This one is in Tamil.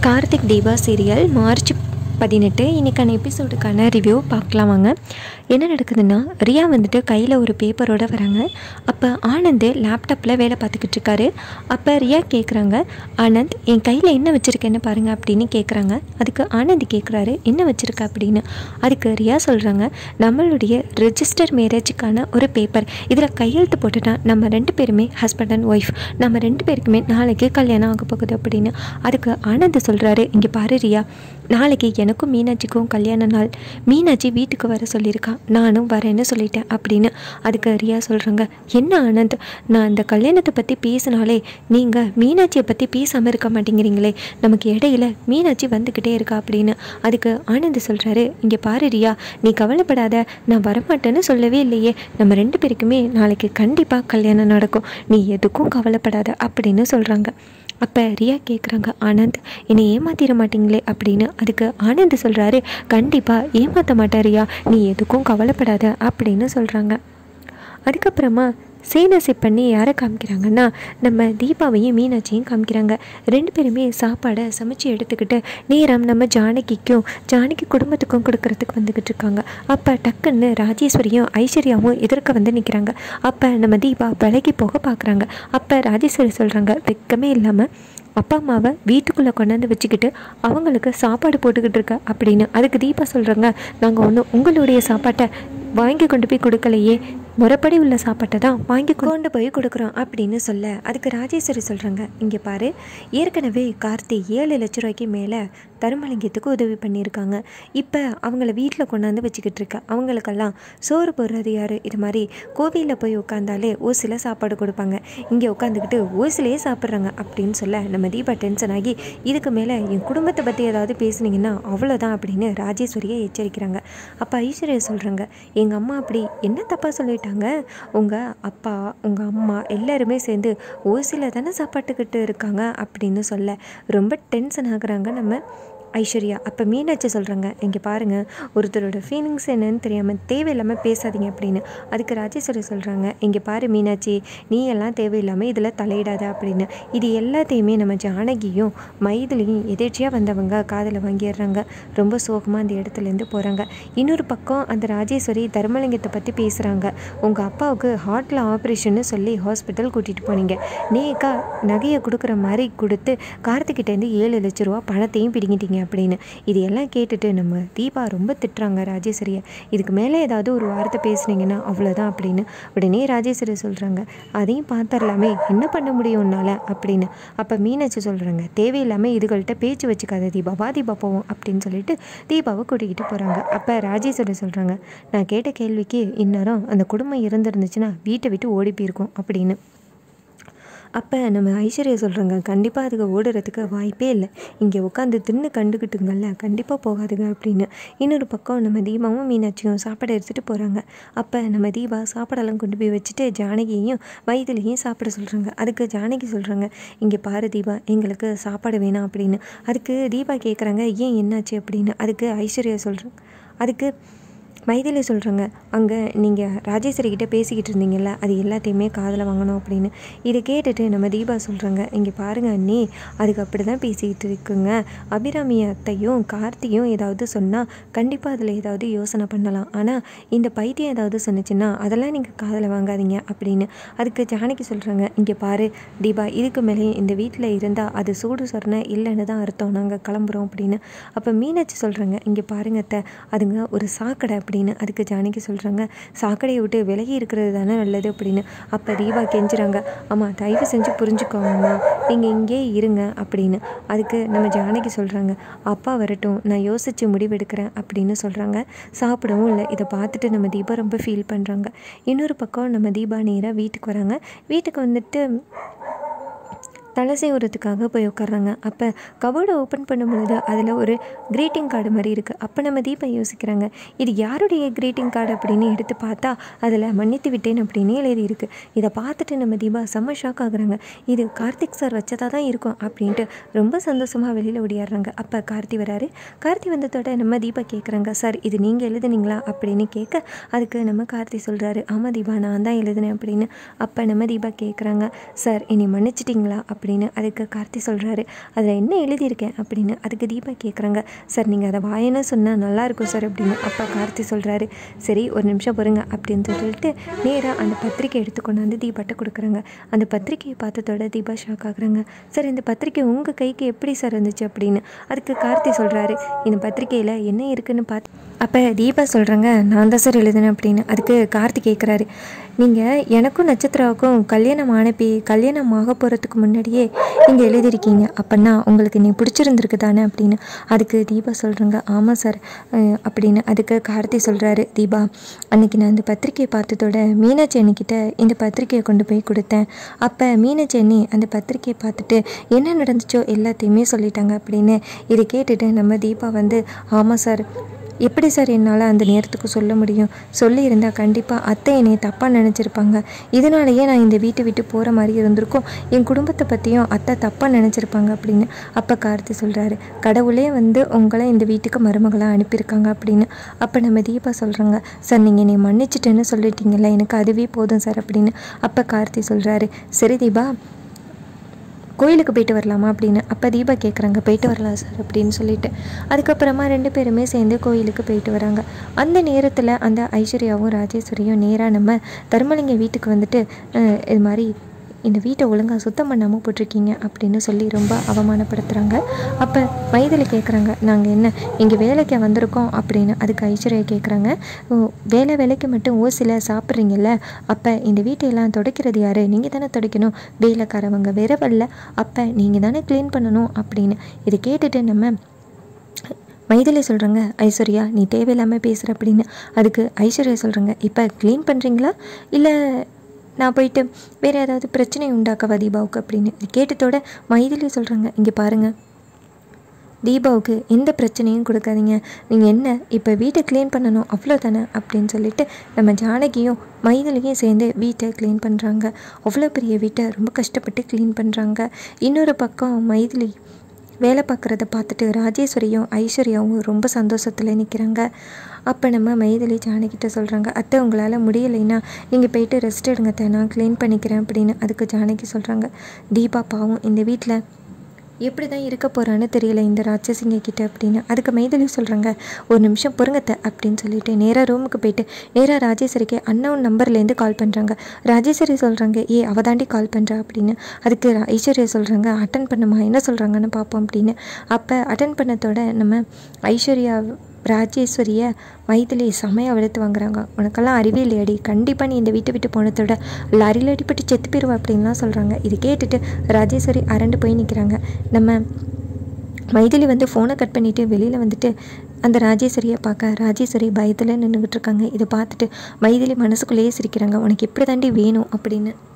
கார்த்திக் தீபா சீரியல் மார்ச் பதினெட்டு இன்றைக்கான எபிசோடுக்கான ரிவ்யூ பார்க்கலாம் வாங்க என்ன நடக்குதுன்னா ரியா வந்துட்டு கையில் ஒரு பேப்பரோட வராங்க அப்போ ஆனந்த் லேப்டாப்பில் வேலை பார்த்துக்கிட்டு இருக்காரு அப்போ ரியா கேட்குறாங்க ஆனந்த் என் கையில் என்ன வச்சுருக்கேன்னு பாருங்க அப்படின்னு கேட்குறாங்க அதுக்கு ஆனந்த் கேட்குறாரு என்ன வச்சுருக்க அப்படின்னு அதுக்கு ரியா சொல்கிறாங்க நம்மளுடைய ரெஜிஸ்டர் மேரேஜுக்கான ஒரு பேப்பர் இதில் கையெழுத்து போட்டுட்டா நம்ம ரெண்டு பேருமே ஹஸ்பண்ட் அண்ட் ஒய்ஃப் நம்ம ரெண்டு பேருக்குமே நாளைக்கு கல்யாணம் ஆக போகுது அப்படின்னு அதுக்கு ஆனந்த் சொல்கிறாரு இங்கே பாரு ரியா நாளைக்கு எனக்கும் மீனாட்சிக்கும் கல்யாண நாள் மீனாட்சி வீட்டுக்கு வர சொல்லியிருக்கா நானும் வரேன்னு சொல்லிட்டேன் அப்படின்னு அதுக்கு ரியா சொல்கிறாங்க என்ன ஆனந்த் நான் இந்த கல்யாணத்தை பற்றி பேசினாலே நீங்கள் மீனாட்சியை பற்றி பேசாமல் இருக்க மாட்டேங்கிறீங்களே நமக்கு இடையில மீனாட்சி வந்துக்கிட்டே இருக்கா அப்படின்னு அதுக்கு ஆனந்த் சொல்கிறாரு இங்கே பாரு ரியா நீ கவலைப்படாத நான் வரமாட்டேன்னு சொல்லவே இல்லையே நம்ம ரெண்டு பேருக்குமே நாளைக்கு கண்டிப்பாக கல்யாணம் நடக்கும் நீ எதுக்கும் கவலைப்படாத அப்படின்னு சொல்கிறாங்க அப்போ ரியா கேட்குறாங்க ஆனந்த் என்னை ஏமாத்திட மாட்டீங்களே அப்படின்னு அதுக்கு ஆனந்த் சொல்கிறாரு கண்டிப்பாக ஏமாற்ற மாட்டேன் ரியா நீ எதுக்கும் கவலைப்படாத அப்படின்னு சொல்கிறாங்க அதுக்கப்புறமா சேனசி பண்ணி யாரை காமிக்கிறாங்கன்னா நம்ம தீபாவையும் மீனாட்சியும் காமிக்கிறாங்க ரெண்டு பேருமே சாப்பாடை சமைச்சு எடுத்துக்கிட்டு நேரம் நம்ம ஜானகிக்கும் ஜானகி குடும்பத்துக்கும் கொடுக்கறதுக்கு வந்துக்கிட்டு இருக்காங்க அப்போ டக்குன்னு ராஜேஸ்வரியும் ஐஸ்வர்யாவும் எதிர்க்க வந்து நிற்கிறாங்க அப்போ நம்ம தீபா விலகி போக பார்க்குறாங்க அப்போ ராஜேஸ்வரி சொல்கிறாங்க வெக்கமே இல்லாமல் அப்பா அம்மாவை வீட்டுக்குள்ளே கொண்டாந்து வச்சுக்கிட்டு அவங்களுக்கு சாப்பாடு போட்டுக்கிட்டு இருக்க அப்படின்னு அதுக்கு தீபா சொல்கிறாங்க நாங்கள் ஒன்றும் உங்களுடைய சாப்பாட்டை வாங்கி கொண்டு போய் கொடுக்கலையே முறைப்படி உள்ள சாப்பாட்டை தான் வாங்கி கொண்டு போய் கொடுக்குறோம் அப்படின்னு சொல்ல அதுக்கு ராஜேஸ்வரி சொல்கிறாங்க இங்கே பாரு ஏற்கனவே கார்த்தி ஏழு லட்ச ரூபாய்க்கு மேலே தருமலிங்கத்துக்கு உதவி பண்ணியிருக்காங்க இப்போ அவங்கள வீட்டில் கொண்டாந்து வச்சுக்கிட்டு இருக்க அவங்களுக்கெல்லாம் சோறு போடுறது யார் இது மாதிரி கோவிலில் போய் உட்காந்தாலே ஓசில சாப்பாடு கொடுப்பாங்க இங்கே உட்காந்துக்கிட்டு ஓசிலேயே சாப்பிட்றாங்க அப்படின்னு சொல்ல நம்ம தீபா டென்ஷன் ஆகி இதுக்கு மேலே என் குடும்பத்தை பற்றி ஏதாவது பேசுனீங்கன்னா அவ்வளோதான் அப்படின்னு ராஜேஸ்வரியை எச்சரிக்கிறாங்க அப்போ ஐஸ்வர்யா சொல்கிறாங்க எங்கள் அம்மா அப்படி என்ன தப்பாக சொல்லிட்டாங்க உங்கள் அப்பா உங்கள் அம்மா எல்லாருமே சேர்ந்து ஓசியில் தானே சாப்பாட்டுக்கிட்டு இருக்காங்க அப்படின்னு சொல்ல ரொம்ப டென்ஷன் ஆகுறாங்க நம்ம ஐஸ்வர்யா அப்போ மீனாட்சி சொல்கிறாங்க இங்கே பாருங்கள் ஒருத்தரோட ஃபீலிங்ஸ் என்னன்னு தெரியாமல் தேவையில்லாமல் பேசாதீங்க அப்படின்னு அதுக்கு ராஜேஸ்வரி சொல்கிறாங்க இங்கே பாரு மீனாட்சி நீ எல்லாம் தேவையில்லாமல் இதில் தலையிடாத அப்படின்னு இது எல்லாத்தையுமே நம்ம ஜானகியும் மைதிலையும் எதேர்ச்சியாக வந்தவங்க காதில் வாங்கிடுறாங்க ரொம்ப சோகமாக அந்த இடத்துலேருந்து போகிறாங்க இன்னொரு பக்கம் அந்த ராஜேஸ்வரி தர்மலிங்கத்தை பற்றி பேசுகிறாங்க உங்கள் அப்பாவுக்கு ஹார்ட்டில் ஆப்ரேஷன்னு சொல்லி ஹாஸ்பிட்டல் கூட்டிகிட்டு போனீங்க நேக்கா நகையை கொடுக்குற மாதிரி கொடுத்து கார்த்திகிட்டேருந்து ஏழு லட்ச ரூபா பணத்தையும் பிடிங்கிட்டீங்க அப்படின்னு இது எல்லாம் கேட்டுட்டு நம்ம தீபா ரொம்ப திட்டுறாங்க ராஜேஸ்வரியை இதுக்கு மேலே ஏதாவது ஒரு வார்த்தை பேசுனீங்கன்னா அவ்வளோதான் அப்படின்னு உடனே ராஜேஸ்வரி சொல்கிறாங்க அதையும் பார்த்துடலாமே என்ன பண்ண முடியும் உன்னால் அப்படின்னு அப்போ மீனாட்சி சொல்கிறாங்க தேவையில்லாமல் இதுகள்கிட்ட பேச்சு வச்சுக்காத தீபா வா தீபா போவோம் அப்படின்னு சொல்லிட்டு தீபாவை கூட்டிக்கிட்டு போகிறாங்க அப்போ ராஜேஸ்வரி சொல்கிறாங்க நான் கேட்ட கேள்விக்கு இந்நேரம் அந்த குடும்பம் இருந்திருந்துச்சுன்னா வீட்டை விட்டு ஓடி போயிருக்கோம் அப்படின்னு அப்போ நம்ம ஐஸ்வர்யா சொல்கிறாங்க கண்டிப்பாக அதுக்கு ஓடுறதுக்கு வாய்ப்பே இல்லை இங்கே உட்காந்து தின்னு கண்டுக்கிட்டுங்கள்ல கண்டிப்பாக போகாதுங்க அப்படின்னு இன்னொரு பக்கம் நம்ம தீபாவும் மீனாட்சியும் சாப்பாடு எடுத்துகிட்டு போகிறாங்க அப்போ நம்ம தீபா சாப்பாடெல்லாம் கொண்டு போய் வச்சுட்டு ஜானகியையும் வயிற்றுலையும் சாப்பிட சொல்கிறாங்க அதுக்கு ஜானகி சொல்கிறாங்க இங்கே பாரு தீபா எங்களுக்கு சாப்பாடு வேணாம் அப்படின்னு அதுக்கு தீபா கேட்குறாங்க ஏன் என்னாச்சு அப்படின்னு அதுக்கு ஐஸ்வர்யா சொல்கிறாங்க அதுக்கு மைதிலி சொல்கிறாங்க அங்கே நீங்கள் ராஜேஸ்வரி கிட்ட பேசிக்கிட்டு இருந்தீங்கல்ல அது எல்லாத்தையுமே காதில் வாங்கணும் அப்படின்னு இதை கேட்டுட்டு நம்ம தீபா சொல்கிறாங்க இங்கே பாருங்கள் அண்ணி அதுக்கு அப்படி தான் பேசிக்கிட்டு இருக்குங்க அபிராமி அத்தையும் கார்த்தியும் ஏதாவது சொன்னால் கண்டிப்பாக அதில் ஏதாவது யோசனை பண்ணலாம் ஆனால் இந்த பைத்தியம் ஏதாவது சொன்னுச்சுன்னா அதெல்லாம் நீங்கள் காதில் வாங்காதீங்க அப்படின்னு அதுக்கு ஜானகி சொல்கிறாங்க இங்கே பாரு தீபா இதுக்கு மேலே இந்த வீட்டில் இருந்தால் அது சூடு சொரண இல்லைன்னு தான் அர்த்தம் நாங்கள் கிளம்புறோம் அப்படின்னு அப்போ மீனாட்சி சொல்கிறாங்க இங்கே பாருங்க அத்தை அதுங்க ஒரு சாக்கடை அப்படின்னு அதுக்கு ஜானகி சொல்கிறாங்க சாக்கடையை விட்டு விலகி இருக்கிறது தானே நல்லது அப்படின்னு அப்போ தீபா கெஞ்சுறாங்க ஆமாம் தயவு செஞ்சு புரிஞ்சுக்கோங்கம்மா நீங்கள் இங்கே இருங்க அப்படின்னு அதுக்கு நம்ம ஜானகி சொல்கிறாங்க அப்பா வரட்டும் நான் யோசித்து முடிவெடுக்கிறேன் அப்படின்னு சொல்கிறாங்க சாப்பிடவும் இல்லை இதை பார்த்துட்டு நம்ம தீபா ரொம்ப ஃபீல் பண்ணுறாங்க இன்னொரு பக்கம் நம்ம தீபா நேராக வீட்டுக்கு வராங்க வீட்டுக்கு வந்துட்டு தலை செய்வதுக்காக போய் உட்கார்றாங்க அப்போ கபோர்டை ஓப்பன் பண்ணும் பொழுது அதில் ஒரு க்ரீட்டிங் கார்டு மாதிரி இருக்குது அப்போ நம்ம தீபா யோசிக்கிறாங்க இது யாருடைய க்ரீட்டிங் கார்டு அப்படின்னு எடுத்து பார்த்தா அதில் மன்னித்து விட்டேன் அப்படின்னு எழுதியிருக்கு இதை பார்த்துட்டு நம்ம தீபா செம்ம ஷாக் ஆகுறாங்க இது கார்த்திக் சார் வச்சதாக தான் இருக்கும் அப்படின்ட்டு ரொம்ப சந்தோஷமாக வெளியில் ஓடியாடுறாங்க அப்போ கார்த்தி வராரு கார்த்தி வந்ததோட நம்ம தீபா கேட்குறாங்க சார் இது நீங்கள் எழுதுனீங்களா அப்படின்னு கேட்க அதுக்கு நம்ம கார்த்தி சொல்கிறாரு ஆமாம் தீபா நான் தான் எழுதினேன் அப்படின்னு அப்போ நம்ம தீபா கேட்குறாங்க சார் என்னை மன்னிச்சிட்டிங்களா அப்படின்னு அதுக்கு கார்த்தி சொல்கிறாரு அதில் என்ன எழுதியிருக்கேன் அப்படின்னு அதுக்கு தீபா கேட்குறாங்க சார் நீங்கள் அதை வாயன்னு சொன்னால் நல்லாயிருக்கும் சார் அப்படின்னு அப்பா கார்த்தி சொல்கிறாரு சரி ஒரு நிமிஷம் பொறுங்க அப்படின்னு சொல்லிட்டு நேராக அந்த பத்திரிக்கை எடுத்து கொண்டு வந்து தீபாட்ட கொடுக்குறாங்க அந்த பத்திரிக்கையை பார்த்ததோட தீபா ஷாக் ஆகுறாங்க சார் இந்த பத்திரிக்கை உங்கள் கைக்கு எப்படி சார் இருந்துச்சு அப்படின்னு அதுக்கு கார்த்தி சொல்கிறாரு இந்த பத்திரிக்கையில் என்ன இருக்குன்னு பார்த்து அப்போ தீபா சொல்கிறாங்க நான் தான் சார் எழுதினேன் அப்படின்னு அதுக்கு கார்த்தி கேட்குறாரு நீங்கள் எனக்கும் நட்சத்திராவுக்கும் கல்யாணம் ஆனப்பி கல்யாணம் ஆக போகிறதுக்கு முன்னாடியே நீங்கள் எழுதியிருக்கீங்க அப்படின்னா உங்களுக்கு நீ பிடிச்சிருந்துருக்கு தானே அப்படின்னு அதுக்கு தீபா சொல்கிறாங்க ஆமாம் சார் அஹ் அப்படின்னு அதுக்கு கார்த்தி சொல்கிறாரு தீபா அன்னைக்கு நான் இந்த பத்திரிக்கையை பார்த்ததோட மீனாட்சி அண்ணிக்கிட்ட இந்த பத்திரிக்கையை கொண்டு போய் கொடுத்தேன் அப்போ மீனாட்சி அண்ணி அந்த பத்திரிக்கையை பார்த்துட்டு என்ன நடந்துச்சோ எல்லாத்தையுமே சொல்லிட்டாங்க அப்படின்னு இதை கேட்டுட்டு நம்ம தீபா வந்து ஆமாம் சார் எப்படி சார் என்னால் அந்த நேரத்துக்கு சொல்ல முடியும் சொல்லியிருந்தால் கண்டிப்பாக அத்தை என்னை தப்பாக நினச்சிருப்பாங்க இதனாலேயே நான் இந்த வீட்டை விட்டு போகிற மாதிரி இருந்திருக்கும் என் குடும்பத்தை பற்றியும் அத்தை தப்பாக நினச்சிருப்பாங்க அப்படின்னு அப்போ கார்த்தி சொல்கிறாரு கடவுளே வந்து உங்களை இந்த வீட்டுக்கு மருமகளாக அனுப்பியிருக்காங்க அப்படின்னு அப்போ நம்ம தீபா சொல்கிறாங்க சார் நீங்கள் என்னை மன்னிச்சிட்டேன்னு சொல்லிட்டீங்கல்ல எனக்கு அதுவே போதும் சார் அப்படின்னு அப்போ கார்த்தி சொல்கிறாரு சரி தீபா கோயிலுக்கு போயிட்டு வரலாமா அப்படின்னு அப்போ தீபா கேட்குறாங்க போயிட்டு வரலாம் சார் அப்படின்னு சொல்லிட்டு அதுக்கப்புறமா ரெண்டு பேருமே சேர்ந்து கோயிலுக்கு போயிட்டு வராங்க அந்த நேரத்தில் அந்த ஐஸ்வர்யாவும் ராஜேஸ்வரியும் நேராக நம்ம தர்மலிங்க வீட்டுக்கு வந்துட்டு அஹ், இது மாதிரி இந்த வீட்டை ஒழுங்காக சுத்தம் பண்ணாமல் போட்டிருக்கீங்க அப்படின்னு சொல்லி ரொம்ப அவமானப்படுத்துகிறாங்க அப்போ மைதிலி கேட்குறாங்க நாங்கள் என்ன இங்கே வேலைக்கு வந்திருக்கோம் அப்படின்னு அதுக்கு ஐஸ்வர்யா கேட்குறாங்க "ஓ, வேலை வேலைக்கு மட்டும் ஓசில சாப்பிட்றீங்கல்ல அப்போ இந்த வீட்டையெல்லாம் துடைக்கிறது யார் நீங்கள் தானே துடைக்கணும் வேலைக்காரவங்க வேற வரல அப்போ நீங்கள் தானே க்ளீன் பண்ணணும் அப்படின்னு இதை கேட்டுட்டு நம்ம மைதிலி சொல்கிறாங்க ஐஸ்வர்யா நீ தேவையில்லாமல் பேசுகிற அப்படின்னு அதுக்கு ஐஸ்வர்யா சொல்கிறாங்க இப்போ க்ளீன் பண்ணுறீங்களா இல்லை நான் போயிட்டு வேறு ஏதாவது பிரச்சனை உண்டாக்கவா தீபாவுக்கு அப்படின்னு இது கேட்டதோட மைதிலி சொல்கிறாங்க இங்கே பாருங்கள் தீபாவுக்கு எந்த பிரச்சனையும் கொடுக்காதீங்க நீங்கள் என்ன இப்போ வீட்டை க்ளீன் பண்ணணும் அவ்வளோதானே அப்படின்னு சொல்லிட்டு நம்ம ஜானகியும் மைதிலியும் சேர்ந்து வீட்டை க்ளீன் பண்ணுறாங்க அவ்வளோ பெரிய வீட்டை ரொம்ப கஷ்டப்பட்டு க்ளீன் பண்ணுறாங்க இன்னொரு பக்கம் மைதிலி வேலை பார்க்குறத பார்த்துட்டு ராஜேஸ்வரியும் ஐஸ்வர்யாவும் ரொம்ப சந்தோஷத்தில் நிற்கிறாங்க அப்போ நம்ம மைதிலி ஜானகிட்ட சொல்கிறாங்க அத்தை உங்களால் முடியலைன்னா நீங்கள் போயிட்டு ரெஸ்ட் எடுங்க அத்தை நான் க்ளீன் பண்ணிக்கிறேன் அப்படின்னு அதுக்கு ஜானகி சொல்கிறாங்க தீபா பாவம் இந்த வீட்டில் எப்படி தான் இருக்க போகிறான்னு தெரியல இந்த ராட்சசிங்க கிட்ட அப்படின்னு அதுக்கு மைதிலி சொல்கிறாங்க ஒரு நிமிஷம் பொறுங்கத்த அப்படின்னு சொல்லிட்டு நேராக ரூமுக்கு போயிட்டு நேராக ராஜேஸ்வரிக்கு அன்னவுன் நம்பர்லேருந்து கால் பண்ணுறாங்க ராஜேஸ்வரி சொல்கிறாங்க ஏ அவ தாண்டி கால் பண்ணுறா அப்படின்னு அதுக்கு ரா- ஐஸ்வர்யா சொல்கிறாங்க அட்டன் பண்ணுமா என்ன சொல்கிறாங்கன்னு பார்ப்போம் அப்படின்னு அப்போ அட்டன் பண்ணதோட நம்ம ஐஸ்வர்யா ராஜேஸ்வரியை மைதிலி செமையாக வெளுத்து வாங்குறாங்க உனக்கெல்லாம் அறிவே இல்லையாடி கண்டிப்பாக நீ இந்த வீட்டை விட்டு போனதோட லாரியில் அடிப்பட்டு செத்து போயிடுவா அப்படின்லாம் சொல்கிறாங்க இது கேட்டுட்டு ராஜேஸ்வரி அரண்டு போய் நிற்கிறாங்க நம்ம மைதிலி வந்து ஃபோனை கட் பண்ணிவிட்டு வெளியில் வந்துட்டு அந்த ராஜேஸ்வரியை பார்க்க ராஜேஸ்வரி பயத்தில் நின்றுக்கிட்டு இருக்காங்க இதை பார்த்துட்டு மைதிலி மனசுக்குள்ளேயே சிரிக்கிறாங்க உனக்கு எப்படி தாண்டி வேணும் அப்படின்னு